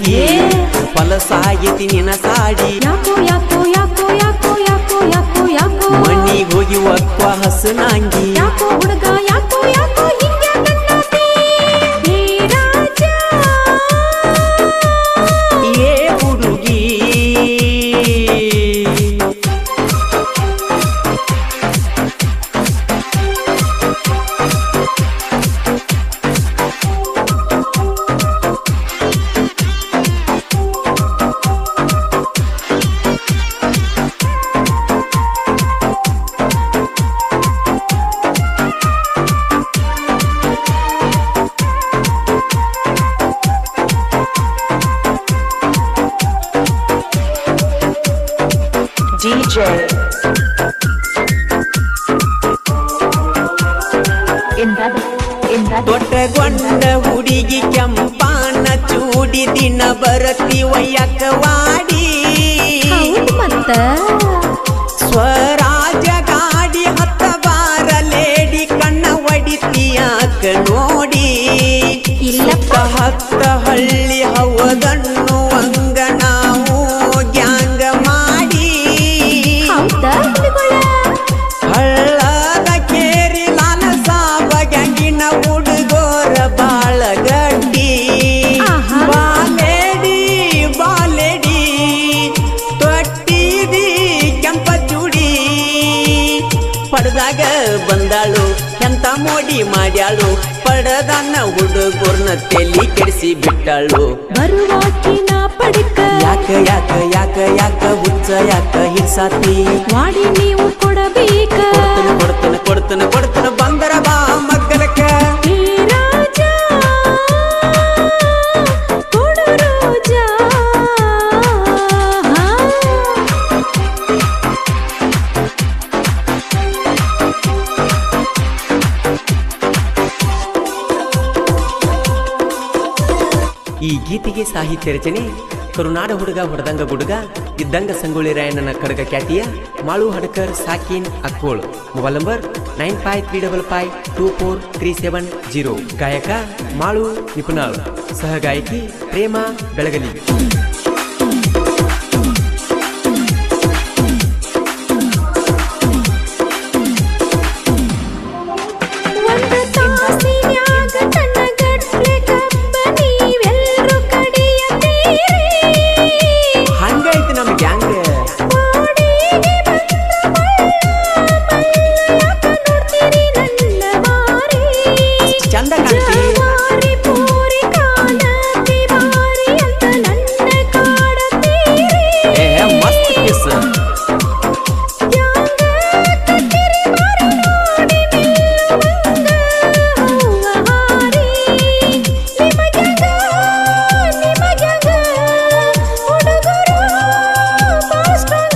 ಏ ಫಲಸಾಗೈತಿ ನಿನ ಸಾಡಿ ಯಾಕೋ ಯಾಕೋ ಯಾಕೋ ಯಾಕೋ ಯಾಕೋ ಯಾಕೋ ಯಾಕೋ ಮಣ್ಣಿಗೆ ಹೋಗಿ ಒಕ್ಕ ಹಸನಾಂಗಿ ಯಾಕೋ ಹುಡುಗ ಯಾಕೋ ಯಾಕೋ ಹಿಂಗ್ಯಾಕನ್ನಾತಿ? ಹೇ ರಾಜ ಏ ಹುಡುಗಿ DJ. In that, in that, ದೊಡ್ಡಗೊಂಡ ಹುಡುಗಿ ಕೆಂಪಾನ ಚೂಡಿ ದಿನ ಬರತಿ ಒಯ್ಯಕ ವಾಡಿ ಹೌದ್ ಮತ್ತ ಸ್ವರಾಜ ಗಾಡಿ ಹತ್ತ ಬಾರ ಲೇಡಿ ಕಣ್ಣ ಒಡಿತಿಯಾಕ ನೋಡಿ ಇಲ್ಲಪ್ಪ. ಸುತ್ತ ಹತ್ತ ಹಳ್ಳಿ ಹವದನ್ನು ಅಂಗ ನಾವು ಗ್ಯಾಂಗ ಮಾಡಿ ಹೌದಾ ಹುಡುಗಳ? ಹಳ್ಳದ ಕೇರಿ ಲಾಲ ಸಾಬ ಗ್ಯಾಂಗಿನ ಹುಡುಗೋರ ಬಾಳ ಗಡ್ಡಿ ಆಹಾ. ಬಾಲೇಡಿ ಬಾಲೇಡಿ ತೊಟ್ಟಿದಿ ಕೆಂಪ ಚೂಡಿ ಪಡ್ದಾಗ ಬಂದಾಳು ಎಂತ ಮೋಡಿ ಮಾಡ್ಯಾಳು ಪಡದನ್ನ ಹುಡುಗರ್ನ ತೆಲಿ ಕೆಡಿಸಿ ಬಿಟ್ಟಾಳು ಬರುವಾಕಿನ ಪಡಿಕ ಯಾಕ ಯಾಕ ಯಾಕ ಯಾಕ ಹುಚ್ಚ ಯಾಕ ಹಿಡ್ಸಾತಿ ಮಾಡಿ ನೀವು ಕೊಡಬೇಕ ಕೊಡ್ತನ ಕೊಡ್ತನ ಕೊಡ್ತನ ಕೊಡ್ತನ ಬಂದರ ಬಾ ಮಗ್ಗಲಕ್ಕ ಹೇ ರಾಜ ಕೊಡು ರೋಜ ಹಾ. ಈ ಗೀತೆಗೆ ಸಾಹಿತ್ಯ ರಚನೆ ಕರುನಾಡ ಹುಡುಗ ಹೊಡೆದಂಗ ಗುಡುಗ ಇದ್ದಂಗ ಸಂಗೊಳ್ಳಿ ರಾಯಣ್ಣನ ಕಡಗ ಖ್ಯಾತಿಯ ಮಾಳು ಹಡಕರ್ ಸಾಕಿನ್ Akkol mobile number nine five three double five two four three seven zero ಗಾಯಕ ಮಾಳು ನಿಪುಣಾಳ್ ಸಹ ಗಾಯಕಿ ಪ್ರೇಮ ಬೆಳಗಲಿ ಒಂದು ತಾಸಿನ್ಯಾಗ ತನ್ನಗಟ್ಲೆ ಕಬ್ಬ ನೀವೆಲ್ರೂ ಕಡಿಯತೀರಿ. ಹಂಗೈತಿ ನಮ್ ಗ್ಯಾಂಗ್ ವಾಡಿಗೆ ಬಂದ ಮಳ್ಳ, ಮಳ್ಳ ಯಾಕ ನೋಡ್ತೀರಿ ನನ್ನ ಮಾರಿ? ಚಂದ ಕಾಣ್ತಿ ಜವಾರಿ ಪೂರಿ ಕಾಣತಿ ಬಾರಿ ಅಂತ ನನ್ನ ಕಾಡತೀರಿ. ಏ ಮಸ್ತ್ ಕಿಸ್ ಯಾಂಗ ಕಟ್ಟಿರಿ ಮಾರಿ ನೋಡಿ ನಿಲ್ಲುವಂಗ ಹೂವ ಹಾರಿ. ನಿಮಗ್ಯಾಂಗ, ನಿಮಗ್ಯಾಂಗ ಹುಡುಗರು ಫಾಸ್ಟಾಗ.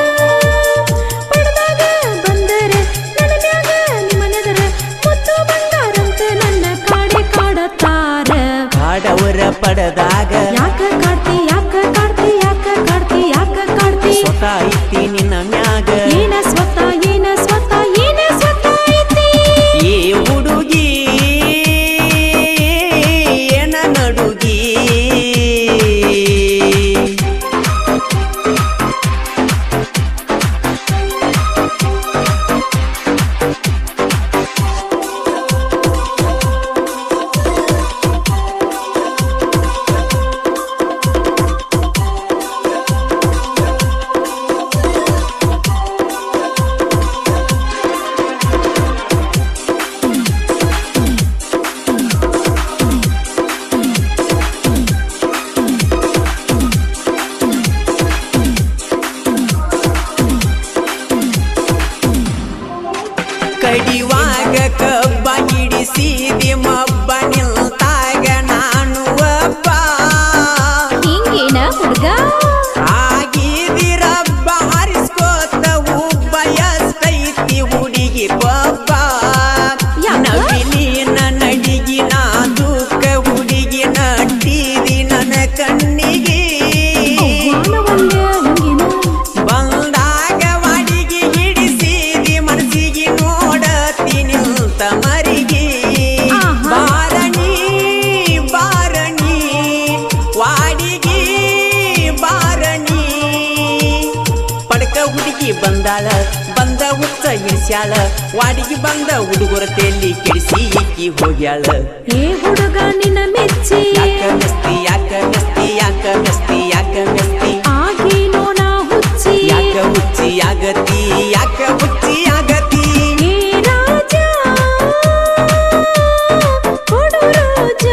ಪಡ್ದಾಗ ಬಂದರೆ ನನ್ನ ಮ್ಯಾಗ ನಿಮ್ಮ ನೆದರ ಮುತ್ತು ಬಂಗಾರಂತ ನನ್ನ ಕಾಡೆ ಕಾಡತಾರ ಕಾಡವರ ಪಡದಾಗ ಯಾಕ ಕಾಡ್ತಿ ಯಾಕ ಕಾಡ್ತಿ ಯಾಕ ಕಾಡ್ತಿ ಯಾಕ ಕಾಡ್ತಿ ಸ್ವತ ಐತಿ ನಿನ್ನ ಮ್ಯಾಗ ಏನ ಸ್ವತ ಏನ ಸ್ವತ ಏನ ಸ್ವತ ಐತಿ ಏ ಹುಡುಗಿ ಏನ ನಡುಗಿ ಬಂದಾಳ ಬಂದ ಹುಚ್ಚ ಇಳಿಸ್ಯಾಳ ವಾಡಿಗೆ ಬಂದ ಹುಡುಗರ ತೆಲ್ಲಿ ಕೆಡಿಸಿ ಇಕ್ಕಿ ಹೋಗ್ಯಾಳ ಏ ಹುಡುಗ ನಿನ್ನ ಮೆಚ್ಚಿ ಯಾಕ ಮೆಸ್ತಿ ಯಾಕ ಮೆಸ್ತಿ ಯಾಕ ಮೆಸ್ತಿ ಯಾಕ ಮೆಸ್ತಿ ಆಗೇನೋ ನಾ ಹುಚ್ಚಿ ಯಾಕ ಹುಚ್ಚಿ ಆಗತಿ ಯಾಕ ಹುಚ್ಚಿ ಆಗತಿ ಏ ರಾಜ ಕೊಡು ರೋಜ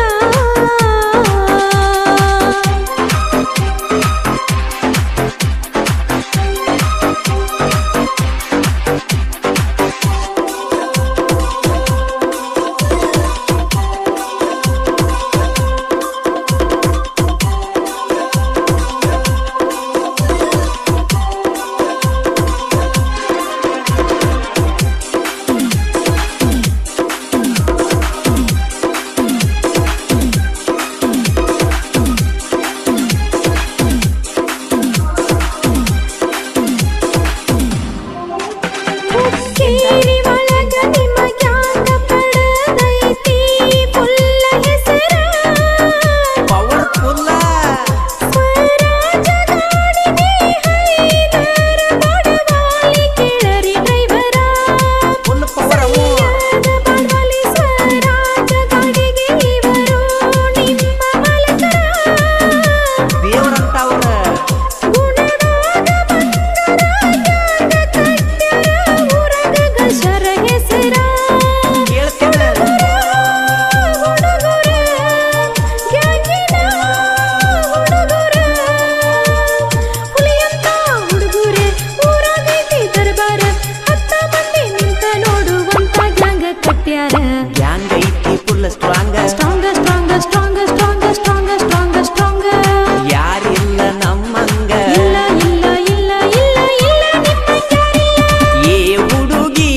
ಹುಕ್ಕೇರಿ ಒಳಗ ನಿಮಗ್ಯಾಂಗ ಪಡದೈತಿ ಫುಲ್ಲ ಹೆಸರ ಪವರ್ಫುಲ್ಲ ಸ್ವರಾಜ ಗಾಡಿಗೆ ಹೈದರ ಬಡವಾಲಿ ಕೇಳರಿ ಡ್ರೈವರ ಫುಲ್ ಪವರ್ ಅವು ಬಡವಾಲಿ ಸ್ವರಾಜ ಗಾಡಿಗೆ ಇವರು ನಿಮ್ಮ ಮಾಲಕರ ದೇವರಂತ ಅವ್ರ ಗುಣದಾಗ ಬಂದರಾಗ ಕಟ್ಟ್ಯಾರ ಊರಗ ಗಶರ ಹೆಸರ ಕೇಳ್ತೇನೆ ಹುಡುಗರ ಗ್ಯಾಂಗಿನ ಹುಡುಗರ ಹುಲಿಯಂತ ಹುಡುಗರೆ ಊರಾಗೈತಿ ದರ್ಬಾರ ಹತ್ತ ಮಂದಿ ನಿಂತ ನೋಡುವಂತ ಗ್ಯಾಂಗ ಕಟ್ಟ್ಯಾರ ಗ್ಯಾಂಗ್ ಐತಿ ಫುಲ್ ಸ್ಟ್ರಾಂಗ್ ಸ್ಟ್ರಾಂಗ ಸ್ಟ್ರಾಂಗ ಸ್ಟ್ರಾಂಗ ಸ್ಟ್ರಾಂಗ ಸ್ಟ್ರಾಂಗ ಸ್ಟ್ರಾಂಗ ಸ್ಟ್ರಾಂಗ ಯಾರಿಲ್ಲ ನಮ್ಮಂಗ ಇಲ್ಲ ಇಲ್ಲ ಇಲ್ಲ ಇಲ್ಲ ಇಲ್ಲ ನಿಮ್ಮಂಗ ಯಾರಿಲ್ಲ ಏ ಹುಡುಗಿ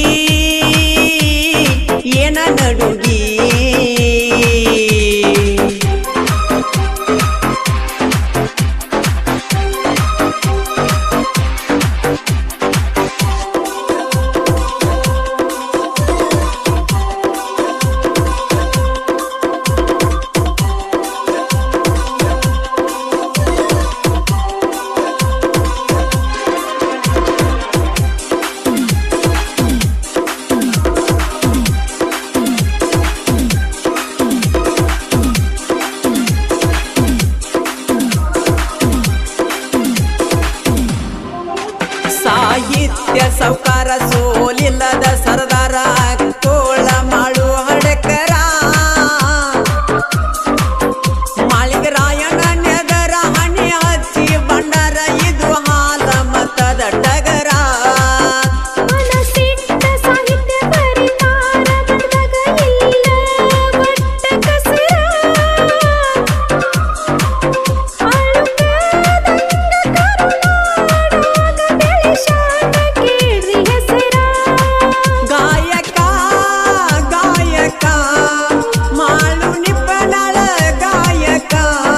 ಏನ ನಡುಗಿ ಸಾಹಿತ್ಯ ಸೌಕಾರ ಸೋಲಿಲ್ಲದ ಸರದಾರ ತೋಳ ಮಾಡು ಹಡಕರ ಮಾಳಿಗರಾಯಣ ನೆದರ ಹಣೆ ಹಚ್ಚಿ ಬಂಡರ ಇದು ಹಾಲ ಮತದ ಟಗರ ಮನಸ್ಸಿಟ್ಟ ಸಾಹಿತ್ಯ ಪರಿಹಾರ ಬಂದಾಗ ಇಲ್ಲ ಒಟ್ಟ ಕಸರ ಅಳುಕದಂಗ ಕರುನಾಡಾಗ ಬೆಳೆಸಾಕ ಕೇಳ್ರಿ ಹೆಸರ ಗಾಯಕ ಗಾಯಕ ಮಾಳು ನಿಪ್ಪನಳ ಗಾಯಕ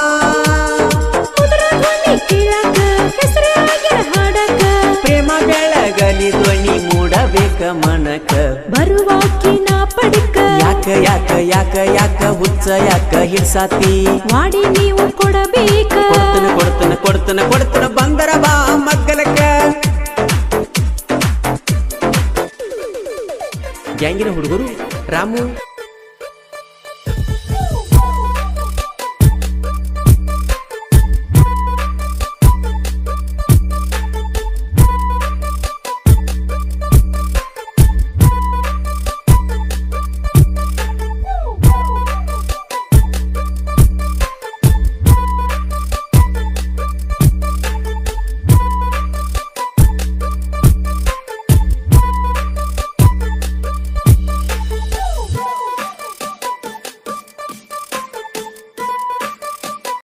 ಉದುರ ಧ್ವನಿ ಕೇಳಕ ಹೆಸರಾಗ್ಯಾರ ಹಾಡಕ ಪ್ರೇಮ ಬೆಳಗಲಿ ಧ್ವನಿ ಮೂಡಬೇಕ ಮನಕ ಬರುವಾಕಿ ನಾ ಪಡಿಕ ಯಾಕ ಯಾಕ ಯಾಕ ಯಾಕ ಹುಚ್ಚ ಯಾಕ ಹಿಡ್ಸಾತಿ ಮಾಡಿ ನೀವು ಕೊಡಬೇಕ ಕೊಡ್ತನ ಕೊಡ್ತನ ಕೊಡ್ತನ ಕೊಡ್ತನ ಬಂದರ ಬಾ ಮಗ್ಗಲಕ್ಕ ಗ್ಯಾಂಗಿನ ಹುಡುಗರು ರಾಮು